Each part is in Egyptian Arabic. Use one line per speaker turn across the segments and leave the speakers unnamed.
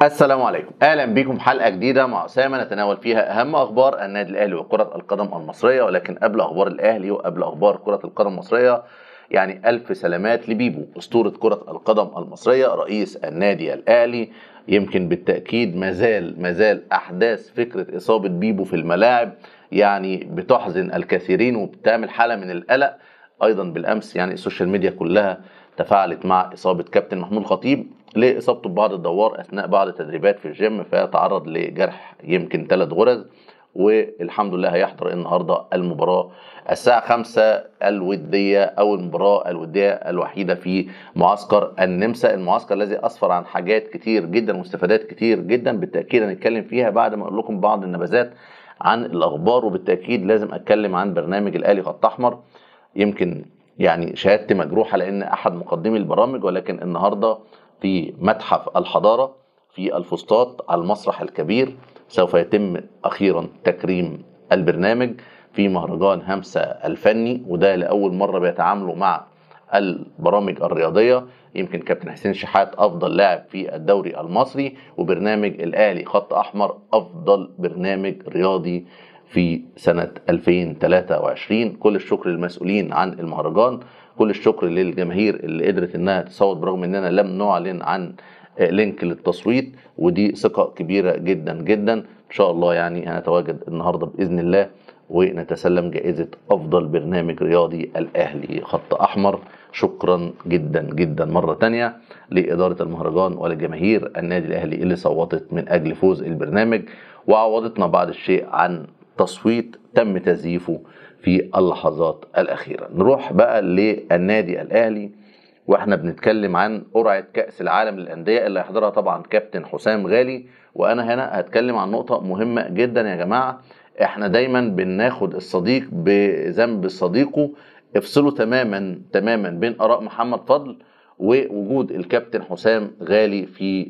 السلام عليكم اهلا بكم حلقه جديده مع اسامه نتناول فيها اهم اخبار النادي الاهلي وكره القدم المصريه ولكن قبل اخبار الاهلي وقبل اخبار كره القدم المصريه يعني الف سلامات لبيبو اسطوره كره القدم المصريه رئيس النادي الاهلي يمكن بالتاكيد مازال مازال احداث فكره اصابه بيبو في الملاعب يعني بتحزن الكثيرين وبتعمل حاله من القلق ايضا بالامس يعني السوشيال ميديا كلها تفاعلت مع اصابه كابتن محمود خطيب لاصابته ببعض الدوار اثناء بعض التدريبات في الجيم فتعرض لجرح يمكن ثلاث غرز والحمد لله هيحضر النهارده المباراه الساعه 5 الوديه او المباراه الوديه الوحيده في معسكر النمسا المعسكر الذي اسفر عن حاجات كتير جدا واستفادات كتير جدا بالتاكيد هنتكلم فيها بعد ما اقول لكم بعض النبذات عن الاخبار وبالتاكيد لازم اتكلم عن برنامج الاهلي خط احمر يمكن يعني شهادتي مجروحه لان احد مقدمي البرامج ولكن النهارده في متحف الحضاره في الفسطاط على المسرح الكبير سوف يتم اخيرا تكريم البرنامج في مهرجان همسه الفني وده لاول مره بيتعاملوا مع البرامج الرياضيه يمكن كابتن حسين شحات افضل لاعب في الدوري المصري وبرنامج الاهلي خط احمر افضل برنامج رياضي في سنة 2023 كل الشكر للمسؤولين عن المهرجان كل الشكر للجماهير اللي قدرت انها تصوت برغم اننا لم نعلن عن لينك للتصويت ودي ثقة كبيرة جدا جدا ان شاء الله يعني هنتواجد النهاردة بإذن الله ونتسلم جائزة أفضل برنامج رياضي الأهلي خط أحمر شكرا جدا جدا مرة تانية لإدارة المهرجان ولجماهير النادي الأهلي اللي صوتت من أجل فوز البرنامج وعوضتنا بعض الشيء عن تصويت تم تزييفه في اللحظات الأخيرة نروح بقى للنادي الأهلي واحنا بنتكلم عن قرعة كأس العالم للأندية اللي هيحضرها طبعا كابتن حسام غالي وأنا هنا هتكلم عن نقطة مهمة جدا يا جماعة احنا دايما بناخد الصديق بذنب صديقه افصلوا تماما تماما بين آراء محمد فضل ووجود الكابتن حسام غالي في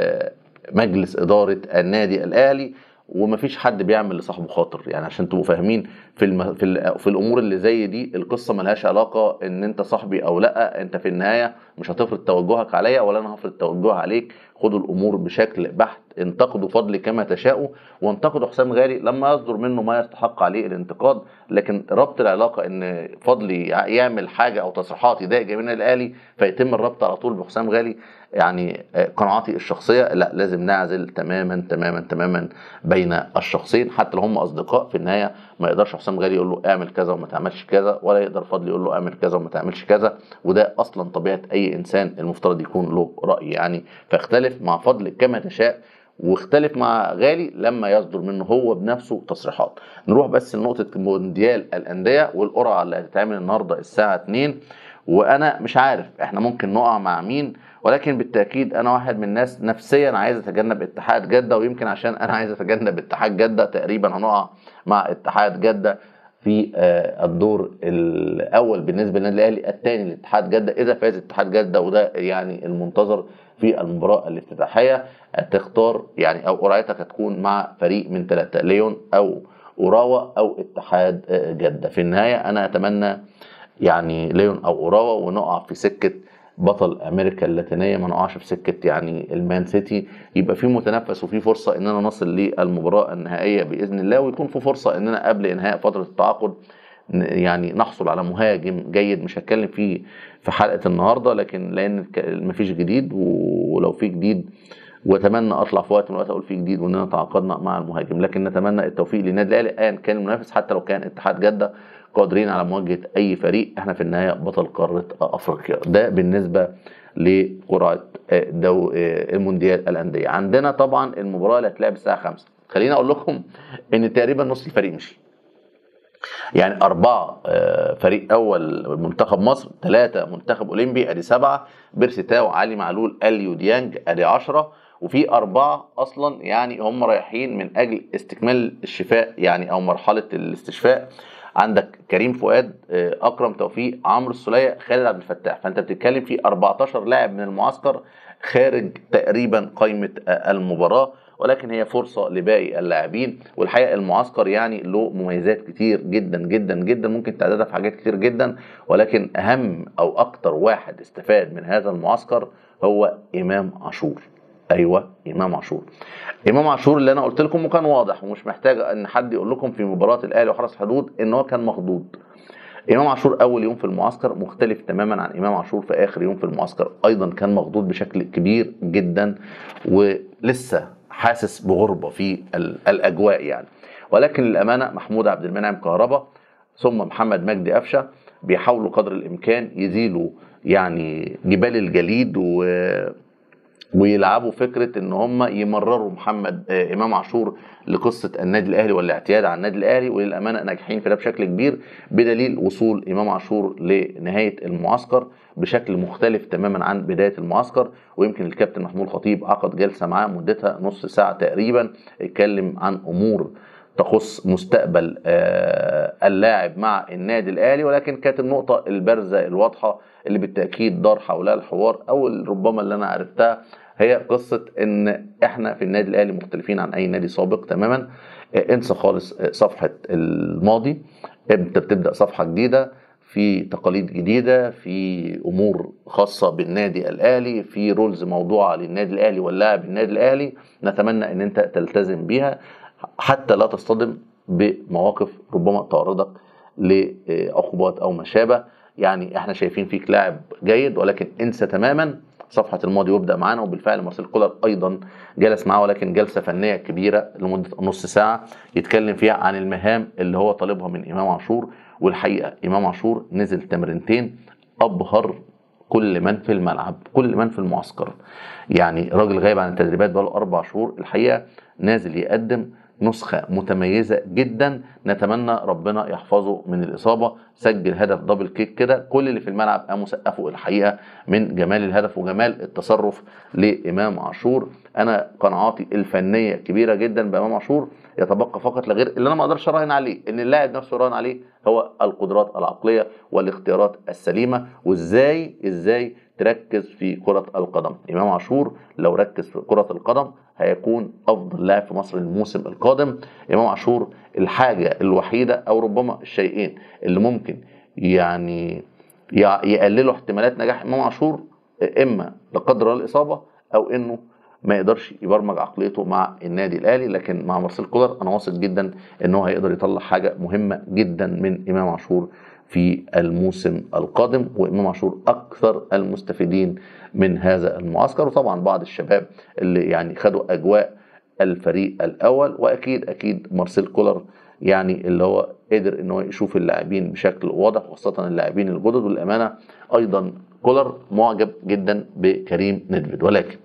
مجلس إدارة النادي الأهلي ومفيش حد بيعمل لصاحبه خاطر يعني عشان تبقوا فاهمين في الم... في, ال... في الامور اللي زي دي القصه ملهاش علاقه ان انت صاحبي او لا انت في النهايه مش هتفرض توجهك عليا ولا انا هفرض توجه عليك خدوا الامور بشكل بحت انتقدوا فضلي كما تشاءوا وانتقدوا حسام غالي لما يصدر منه ما يستحق عليه الانتقاد لكن ربط العلاقه ان فضلي يعمل حاجه او تصريحات يضايق جماهير الاهلي فيتم الربط على طول بحسام غالي يعني قناعاتي الشخصيه لا لازم نعزل تماما تماما تماما بين الشخصين حتى لو هم اصدقاء في النهايه ما يقدرش حسام غالي يقول له اعمل كذا وما تعملش كذا ولا يقدر فضل يقول له اعمل كذا وما تعملش كذا وده اصلا طبيعه اي انسان المفترض يكون له راي يعني فاختلف مع فضل كما تشاء واختلف مع غالي لما يصدر منه هو بنفسه تصريحات نروح بس لنقطة مونديال الأندية والقرعة اللي هتتعمل النهاردة الساعة 2 وأنا مش عارف احنا ممكن نقع مع مين ولكن بالتأكيد أنا واحد من الناس نفسيا عايز أتجنب اتحاد جدة ويمكن عشان أنا عايز أتجنب اتحاد جدة تقريبا هنقع مع اتحاد جدة في الدور الاول بالنسبه للنادي الاهلي الثاني لاتحاد جده اذا فاز اتحاد جده وده يعني المنتظر في المباراه الافتتاحيه تختار يعني او قرعتك هتكون مع فريق من ثلاثه ليون او اوراوا او اتحاد جده في النهايه انا اتمنى يعني ليون او اوراوا ونقع في سكه بطل امريكا اللاتينيه ما نقعش في سكه يعني المان سيتي يبقى في متنفس وفي فرصه اننا نصل للمباراه النهائيه باذن الله ويكون في فرصه اننا قبل انهاء فتره التعاقد يعني نحصل على مهاجم جيد مش هتكلم فيه في حلقه النهارده لكن لان مفيش جديد ولو في جديد واتمنى اطلع في وقت من الوقت اقول في جديد واننا تعاقدنا مع المهاجم لكن نتمنى التوفيق للنادي الاهلي ايا كان المنافس حتى لو كان اتحاد جده قادرين على مواجهه اي فريق احنا في النهايه بطل قاره افريقيا ده بالنسبه لقرعه دو المونديال الانديه عندنا طبعا المباراه اللي هتلعب الساعه 5 خليني اقول لكم ان تقريبا نص الفريق مشي يعني أربعة فريق أول منتخب مصر ثلاثة منتخب أولمبي أدي سبعة بيرسي تاو علي معلول أليو ديانج أدي عشرة وفي أربعة أصلا يعني هم رايحين من أجل استكمال الشفاء يعني أو مرحلة الاستشفاء عندك كريم فؤاد اكرم توفيق عمرو السوليه خالد عبد الفتاح فانت بتتكلم في 14 لاعب من المعسكر خارج تقريبا قائمه المباراه ولكن هي فرصه لباقي اللاعبين والحقيقه المعسكر يعني له مميزات كتير جدا جدا جدا ممكن تعددها في حاجات كتير جدا ولكن اهم او اكتر واحد استفاد من هذا المعسكر هو امام عاشور ايوه امام عاشور امام عاشور اللي انا قلت لكم وكان واضح ومش محتاج ان حد يقول لكم في مباراه الاهلي وحرس حدود ان هو كان مخضوض امام عاشور اول يوم في المعسكر مختلف تماما عن امام عاشور في اخر يوم في المعسكر ايضا كان مخضوض بشكل كبير جدا ولسه حاسس بغربه في ال- الاجواء يعني ولكن للامانه محمود عبد المنعم كهربا ثم محمد مجدي قفشه بيحاولوا قدر الامكان يزيلوا يعني جبال الجليد و ويلعبوا فكره ان هم يمرروا محمد آه، امام عاشور لقصه النادي الاهلي والاعتياد على النادي الاهلي وللامانه ناجحين في ده بشكل كبير بدليل وصول امام عاشور لنهايه المعسكر بشكل مختلف تماما عن بدايه المعسكر ويمكن الكابتن محمود خطيب عقد جلسه معاه مدتها نص ساعه تقريبا اتكلم عن امور تخص مستقبل آه، اللاعب مع النادي الاهلي ولكن كانت النقطه البارزه الواضحه اللي بالتاكيد دار حولها الحوار او ربما اللي انا عرفتها هي قصه ان احنا في النادي الاهلي مختلفين عن اي نادي سابق تماما آه، انسى خالص آه، صفحه الماضي انت بتبدا صفحه جديده في تقاليد جديده في امور خاصه بالنادي الاهلي في رولز موضوعه للنادي الاهلي واللاعب النادي الاهلي نتمنى ان انت تلتزم بيها حتى لا تصطدم بمواقف ربما تعرضك لعقوبات او ما شابه يعني احنا شايفين فيك لاعب جيد ولكن انسى تماما صفحه الماضي وابدا معانا وبالفعل مارسيل كولر ايضا جلس معاه ولكن جلسه فنيه كبيره لمده نص ساعه يتكلم فيها عن المهام اللي هو طالبها من امام عاشور والحقيقه امام عاشور نزل تمرينتين ابهر كل من في الملعب كل من في المعسكر يعني راجل غايب عن التدريبات بقاله اربع شهور الحقيقه نازل يقدم نسخة متميزة جدا نتمنى ربنا يحفظه من الإصابة سجل هدف دبل كيك كده كل اللي في الملعب قاموا سقفوا الحقيقة من جمال الهدف وجمال التصرف لإمام عاشور أنا قناعاتي الفنية كبيرة جدا بإمام عاشور يتبقى فقط لغير اللي أنا ما أقدرش أراهن عليه إن اللاعب نفسه راهن عليه هو القدرات العقلية والاختيارات السليمة وإزاي إزاي تركز في كرة القدم إمام عاشور لو ركز في كرة القدم هيكون افضل لاعب في مصر الموسم القادم امام عاشور الحاجه الوحيده او ربما الشيئين اللي ممكن يعني يع- يقللوا احتمالات نجاح امام عاشور اما لا قدر الله الاصابه او انه ما يقدرش يبرمج عقليته مع النادي الاهلي لكن مع مارسيل كولر انا واثق جدا ان هو هيقدر يطلع حاجه مهمه جدا من امام عاشور في الموسم القادم وامام عاشور اكثر المستفيدين من هذا المعسكر وطبعا بعض الشباب اللي يعني خدوا اجواء الفريق الاول واكيد اكيد مارسيل كولر يعني اللي هو قدر ان هو يشوف اللاعبين بشكل واضح خاصه اللاعبين الجدد والامانه ايضا كولر معجب جدا بكريم ندفيد ولكن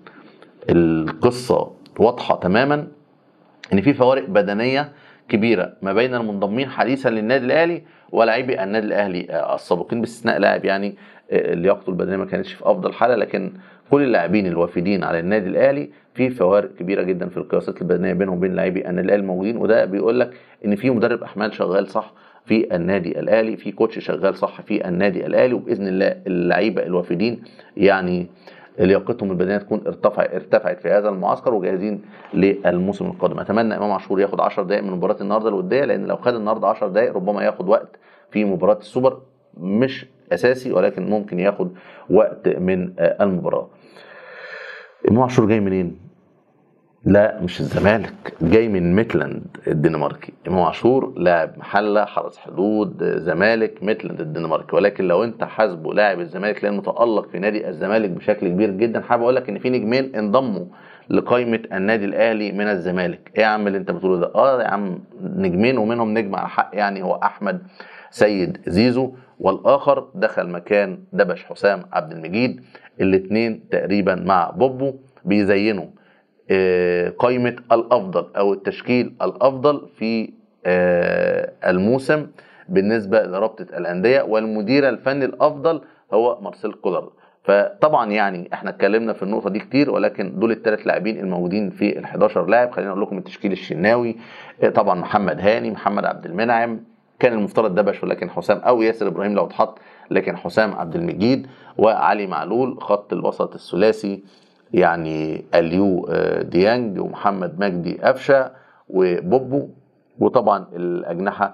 القصه واضحه تماما ان في فوارق بدنيه كبيره ما بين المنضمين حديثا للنادي الاهلي ولاعبي النادي الاهلي آه، السابقين باستثناء لاعب يعني آه، لياقته البدنيه ما كانتش في افضل حاله لكن كل اللاعبين الوافدين على النادي الاهلي في فوارق كبيره جدا في القياسات البدنيه بينهم وبين لاعبي النادي الاهلي الموجودين وده بيقول لك ان في مدرب احمال شغال صح في النادي الاهلي في كوتش شغال صح في النادي الاهلي وباذن الله اللعيبه الوافدين يعني لياقتهم البدنيه تكون ارتفع ارتفعت في هذا المعسكر وجاهزين للموسم القادم اتمنى امام عاشور ياخد 10 دقائق من مباراه النهارده الوديه لان لو خد النهارده 10 دقائق ربما ياخد وقت في مباراه السوبر مش اساسي ولكن ممكن ياخد وقت من آه، المباراه امام عاشور جاي منين لا مش الزمالك جاي من ميتلاند الدنماركي امام عاشور لاعب محله حرس حدود زمالك ميتلاند الدنماركي ولكن لو انت حاسبه لاعب الزمالك لانه تالق في نادي الزمالك بشكل كبير جدا حابب اقول لك ان في نجمين انضموا لقائمه النادي الاهلي من الزمالك ايه يا عم اللي انت بتقوله ده اه يا عم نجمين ومنهم نجم على حق يعني هو احمد سيد زيزو والاخر دخل مكان دبش حسام عبد المجيد الاثنين تقريبا مع بوبو بيزينوا آه، قائمة الأفضل أو التشكيل الأفضل في آه، الموسم بالنسبة لرابطة الأندية والمدير الفني الأفضل هو مارسيل كولر فطبعا يعني احنا اتكلمنا في النقطة دي كتير ولكن دول الثلاث لاعبين الموجودين في ال 11 لاعب خلينا اقول لكم التشكيل الشناوي آه، طبعا محمد هاني محمد عبد المنعم كان المفترض دبش ولكن حسام او ياسر ابراهيم لو اتحط لكن حسام عبد المجيد وعلي معلول خط الوسط الثلاثي يعني اليو آه، ديانج ومحمد مجدي قفشه وبوبو وطبعا الاجنحه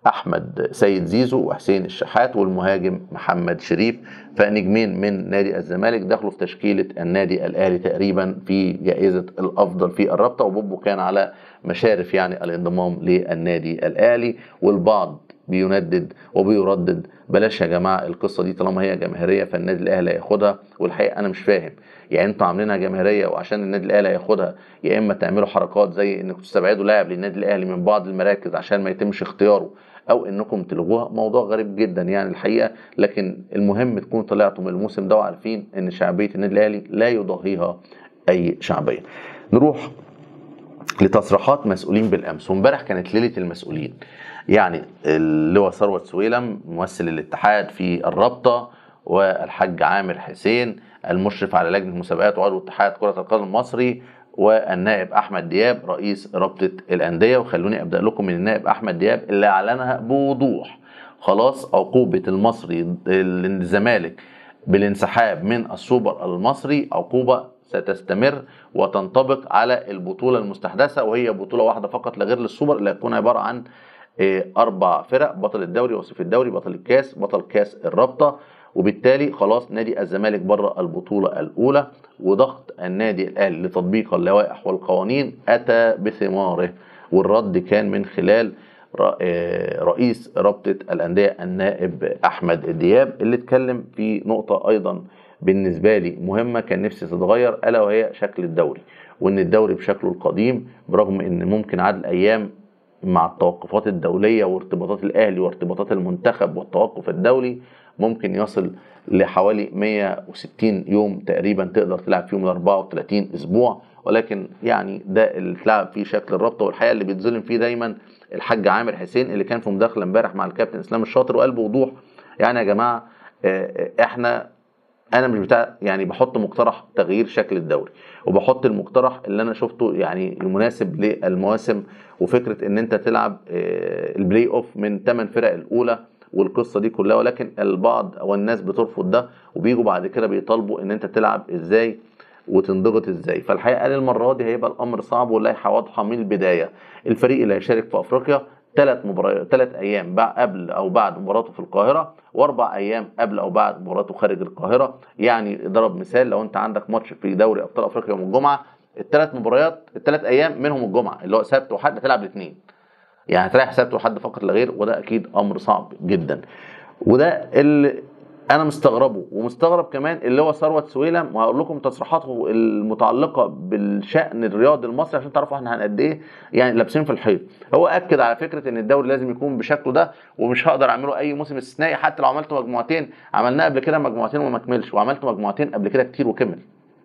احمد سيد زيزو وحسين الشحات والمهاجم محمد شريف فنجمين من نادي الزمالك دخلوا في تشكيله النادي الاهلي تقريبا في جائزه الافضل في الرابطه وبوبو كان على مشارف يعني الانضمام للنادي الاهلي والبعض بيندد وبيردد بلاش يا جماعه القصه دي طالما هي جماهيريه فالنادي الاهلي هياخدها والحقيقه انا مش فاهم يعني انتوا عاملينها جماهيريه وعشان النادي الاهلي هياخدها يا اما تعملوا حركات زي انكم تستبعدوا لاعب للنادي الاهلي من بعض المراكز عشان ما يتمش اختياره او انكم تلغوها موضوع غريب جدا يعني الحقيقه لكن المهم تكونوا طلعتوا من الموسم ده وعارفين ان شعبيه النادي الاهلي لا يضاهيها اي شعبيه نروح لتصريحات مسؤولين بالامس وامبارح كانت ليله المسؤولين يعني اللواء ثروت سويلم ممثل الاتحاد في الرابطه والحاج عامر حسين المشرف على لجنه المسابقات وعضو اتحاد كره القدم المصري والنائب احمد دياب رئيس رابطه الانديه وخلوني ابدا لكم من النائب احمد دياب اللي اعلنها بوضوح خلاص عقوبه المصري الزمالك بالانسحاب من السوبر المصري عقوبه ستستمر وتنطبق على البطوله المستحدثه وهي بطوله واحده فقط لا غير للسوبر اللي هتكون عباره عن اربع فرق بطل الدوري وصيف الدوري بطل الكاس بطل كاس الرابطه وبالتالي خلاص نادي الزمالك بره البطوله الاولى وضغط النادي الاهلي لتطبيق اللوائح والقوانين اتى بثماره والرد كان من خلال رئيس رابطه الانديه النائب احمد دياب اللي اتكلم في نقطه ايضا بالنسبه لي مهمه كان نفسي تتغير الا وهي شكل الدوري وان الدوري بشكله القديم برغم ان ممكن عدد الايام مع التوقفات الدوليه وارتباطات الاهلي وارتباطات المنتخب والتوقف الدولي ممكن يصل لحوالي 160 يوم تقريبا تقدر تلعب فيهم ال 34 اسبوع ولكن يعني ده اللي اتلعب فيه شكل الرابطه والحقيقه اللي بيتظلم فيه دايما الحاج عامر حسين اللي كان في مداخله امبارح مع الكابتن اسلام الشاطر وقال بوضوح يعني يا جماعه احنا انا مش بتاع يعني بحط مقترح تغيير شكل الدوري وبحط المقترح اللي انا شفته يعني المناسب للمواسم وفكره ان انت تلعب البلاي اوف من 8 فرق الاولى والقصه دي كلها ولكن البعض او الناس بترفض ده وبيجوا بعد كده بيطالبوا ان انت تلعب ازاي وتنضغط ازاي فالحقيقه قال المره دي هيبقى الامر صعب واللائحه واضحه من البدايه الفريق اللي هيشارك في افريقيا ثلاث مباريات ثلاث ايام قبل او بعد مباراته في القاهره واربع ايام قبل او بعد مباراته خارج القاهره يعني ضرب مثال لو انت عندك ماتش في دوري ابطال افريقيا يوم الجمعه الثلاث مباريات الثلاث ايام منهم الجمعه اللي هو سبت وحد هتلعب الاثنين يعني هتريح سبت وحد فقط لا غير وده اكيد امر صعب جدا وده اللي انا مستغربه ومستغرب كمان اللي هو ثروت سويلم وهقول لكم تصريحاته المتعلقه بالشان الرياضي المصري عشان تعرفوا احنا قد ايه يعني لابسين في الحيط هو اكد على فكره ان الدوري لازم يكون بشكله ده ومش هقدر اعمله اي موسم استثنائي حتى لو عملت مجموعتين عملناه قبل كده مجموعتين وما كملش وعملت مجموعتين قبل كده كتير وكمل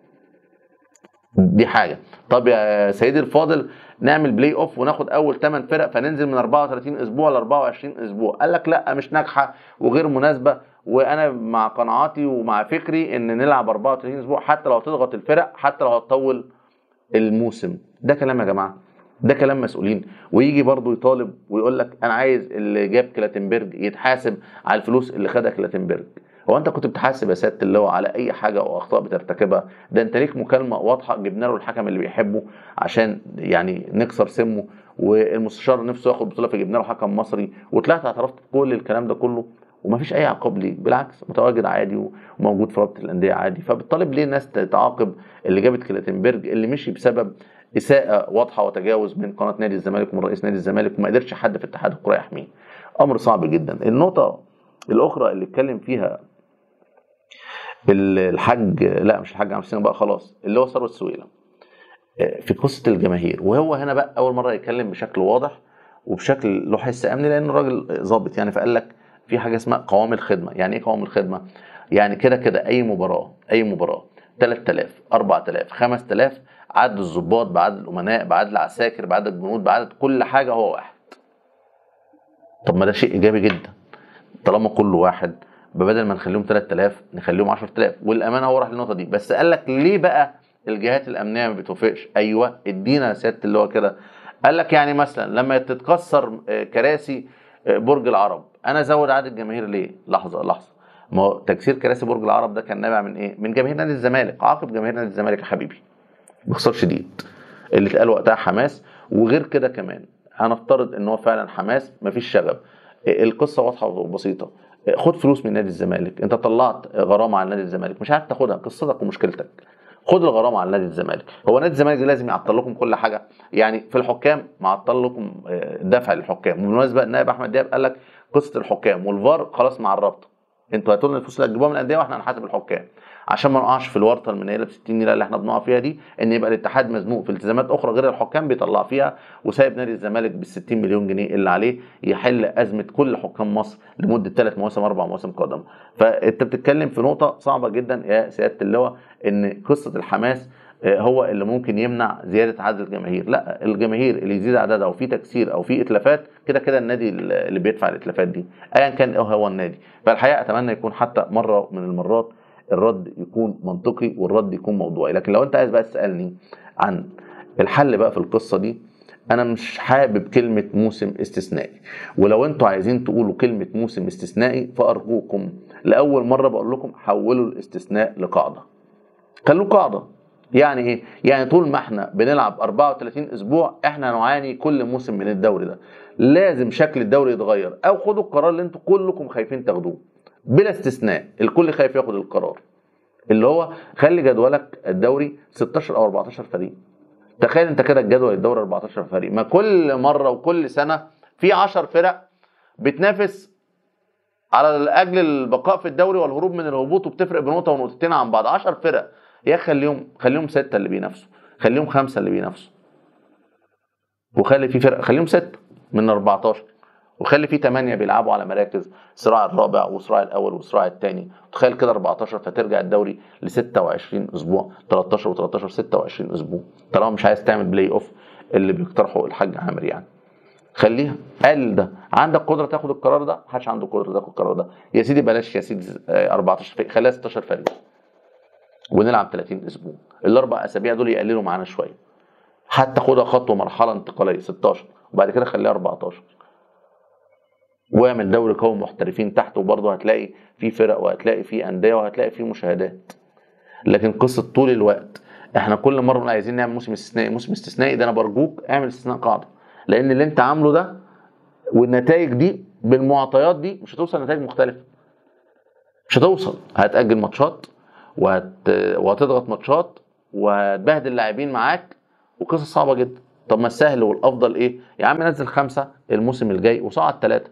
دي حاجه طب يا سيدي الفاضل نعمل بلاي اوف وناخد اول 8 فرق فننزل من 34 اسبوع ل 24 اسبوع قال لك لا مش ناجحه وغير مناسبه وانا مع قناعاتي ومع فكري ان نلعب 34 اسبوع حتى لو هتضغط الفرق حتى لو هتطول الموسم ده كلام يا جماعه ده كلام مسؤولين ويجي برضه يطالب ويقول لك انا عايز اللي جاب كلاتنبرج يتحاسب على الفلوس اللي خدها كلاتنبرج هو انت كنت بتحاسب يا سياده اللواء على اي حاجه او اخطاء بترتكبها ده انت ليك مكالمه واضحه جبنا له الحكم اللي بيحبه عشان يعني نكسر سمه والمستشار نفسه ياخد بطوله فجبنا له حكم مصري وطلعت اعترفت بكل الكلام ده كله ومفيش اي عقاب ليه بالعكس متواجد عادي وموجود في رابطه الانديه عادي فبالطالب ليه الناس تعاقب اللي جابت كلاتنبرج اللي مشي بسبب اساءه واضحه وتجاوز من قناه نادي الزمالك ومن رئيس نادي الزمالك وما قدرش حد في اتحاد الكره يحميه امر صعب جدا النقطه الاخرى اللي اتكلم فيها الحاج لا مش الحاج عم بقى خلاص اللي هو ثروت سويلم في قصه الجماهير وهو هنا بقى اول مره يتكلم بشكل واضح وبشكل له حس امني لان الراجل ظابط يعني فقال لك في حاجه اسمها قوام الخدمه يعني ايه قوام الخدمه يعني كده كده اي مباراه اي مباراه 3000 4000 5000 عدد الضباط بعدد الامناء بعدد العساكر بعدد الجنود بعدد كل حاجه هو واحد طب ما ده شيء ايجابي جدا طالما كله واحد بدل ما نخليهم 3000 نخليهم 10000 والامانه هو راح للنقطه دي بس قال لك ليه بقى الجهات الامنيه ما بتوافقش ايوه ادينا يا سياده اللي هو كده قال لك يعني مثلا لما تتكسر كراسي برج العرب انا ازود عدد الجماهير ليه لحظه لحظه ما هو تكسير كراسي برج العرب ده كان نابع من ايه من جماهير نادي الزمالك عاقب جماهير نادي الزمالك يا حبيبي باختصار شديد اللي اتقال وقتها حماس وغير كده كمان هنفترض ان هو فعلا حماس مفيش شغب القصه واضحه وبسيطه خد فلوس من نادي الزمالك انت طلعت غرامه على نادي الزمالك مش عارف تاخدها قصتك ومشكلتك خد الغرامه على نادي الزمالك هو نادي الزمالك ده لازم يعطل لكم كل حاجه يعني في الحكام معطل لكم آه، دفع للحكام بالمناسبه النائب احمد دياب قال لك قصه الحكام والفار خلاص مع الرابطه انتوا هاتوا لنا الفلوس اللي هتجيبوها من الانديه واحنا هنحاسب الحكام عشان ما نقعش في الورطه المنيله ب 60 نيله اللي احنا بنقع فيها دي ان يبقى الاتحاد مزنوق في التزامات اخرى غير الحكام بيطلع فيها وسايب نادي الزمالك بال 60 مليون جنيه اللي عليه يحل ازمه كل حكام مصر لمده ثلاث مواسم اربع مواسم قادمه فانت بتتكلم في نقطه صعبه جدا يا سياده اللواء ان قصه الحماس آه، هو اللي ممكن يمنع زياده عدد الجماهير لا الجماهير اللي يزيد عددها وفي تكسير او في اتلافات كده كده النادي اللي بيدفع الاتلافات دي ايا كان إيه هو النادي فالحقيقه اتمنى يكون حتى مره من المرات الرد يكون منطقي والرد يكون موضوعي لكن لو انت عايز بقى تسالني عن الحل بقى في القصه دي انا مش حابب كلمه موسم استثنائي ولو انتوا عايزين تقولوا كلمه موسم استثنائي فارجوكم لاول مره بقول لكم حولوا الاستثناء لقاعده خلوه قاعده يعني ايه يعني طول ما احنا بنلعب 34 اسبوع احنا نعاني كل موسم من الدوري ده لازم شكل الدوري يتغير او خدوا القرار اللي انتوا كلكم خايفين تاخدوه بلا استثناء الكل خايف ياخد القرار اللي هو خلي جدولك الدوري 16 او 14 فريق تخيل انت كده الجدول الدوري 14 فريق ما كل مره وكل سنه في 10 فرق بتنافس على اجل البقاء في الدوري والهروب من الهبوط وبتفرق بنقطه ونقطتين عن بعض 10 فرق يا خليهم خليهم سته اللي بينافسوا خليهم خمسه اللي بينافسوا وخلي في فرق خليهم سته من 14 وخلي في 8 بيلعبوا على مراكز صراع الرابع وصراع الاول وصراع الثاني تخيل كده 14 فترجع الدوري ل 26 اسبوع 13 و13 26 اسبوع طالما مش عايز تعمل بلاي اوف اللي بيقترحه الحاج عامر يعني خليها قلل ده عندك قدره تاخد القرار ده محدش عنده قدره تاخد القرار ده يا سيدي بلاش يا سيدي 14 فريق خليها 16 فريق ونلعب 30 اسبوع الاربع اسابيع دول يقللوا معانا شويه حتى خدها خطوه مرحله انتقاليه 16 وبعد كده خليها 14 واعمل دوري قوي محترفين تحت وبرضه هتلاقي في فرق وهتلاقي في انديه وهتلاقي في مشاهدات لكن قصه طول الوقت احنا كل مره بنقول عايزين نعمل موسم استثنائي موسم استثنائي ده انا برجوك اعمل استثناء قاعده لان اللي انت عامله ده والنتائج دي بالمعطيات دي مش هتوصل لنتائج مختلفه مش هتوصل هتاجل ماتشات وهت... وهتضغط ماتشات وهتبهدل اللاعبين معاك وقصص صعبه جدا طب ما السهل والافضل ايه يا عم نزل خمسه الموسم الجاي وصعد ثلاثه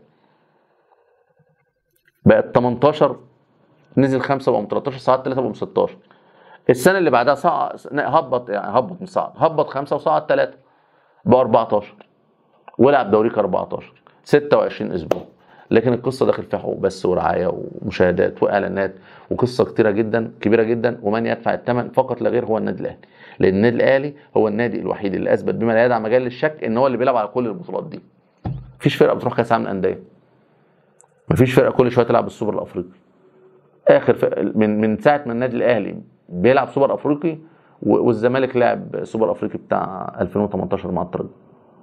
بقت 18 نزل خمسه بقوا 13 صعد ثلاثه بقوا 16 السنه اللي بعدها صعد هبط يعني هبط مش صعد هبط خمسه وصعد ثلاثه بقى 14 ولعب دوريك 14 26 اسبوع لكن القصه داخل فيها حقوق بس ورعايه ومشاهدات واعلانات وقصه كتيره جدا كبيره جدا ومن يدفع الثمن فقط لا غير هو النادي الاهلي لان النادي الاهلي هو النادي الوحيد اللي اثبت بما لا يدع مجال للشك ان هو اللي بيلعب على كل البطولات دي مفيش فرقه بتروح كاس عالم الانديه مفيش فرقه كل شويه تلعب السوبر الافريقي اخر فرقة من من ساعه ما النادي الاهلي بيلعب سوبر افريقي والزمالك لعب سوبر افريقي بتاع 2018 مع الترجي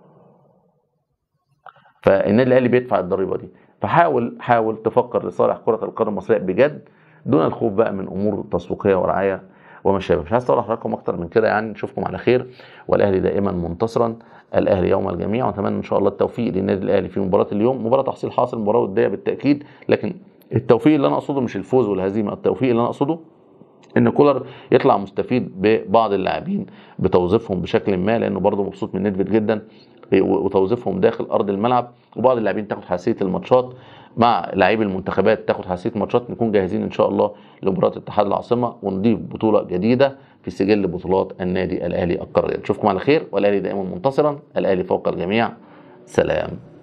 فالنادي الاهلي بيدفع الضريبه دي فحاول حاول تفكر لصالح كره القدم المصريه بجد دون الخوف بقى من امور تسويقيه ورعايه وما شابه مش عايز اطول حضراتكم اكتر من كده يعني نشوفكم على خير والاهلي دائما منتصرا الاهلي يوم الجميع ونتمنى ان شاء الله التوفيق للنادي الاهلي في مباراه اليوم مباراه تحصيل حاصل مباراه وديه بالتاكيد لكن التوفيق اللي انا اقصده مش الفوز والهزيمه التوفيق اللي انا اقصده ان كولر يطلع مستفيد ببعض اللاعبين بتوظيفهم بشكل ما لانه برضه مبسوط من نيدفيد جدا وتوظيفهم داخل ارض الملعب وبعض اللاعبين تاخد حساسيه الماتشات مع لاعبي المنتخبات تاخد حساسيه الماتشات نكون جاهزين ان شاء الله لمباراه اتحاد العاصمه ونضيف بطوله جديده في سجل بطولات النادي الاهلي القاريه نشوفكم على خير والاهلي دائما منتصرا الاهلي فوق الجميع سلام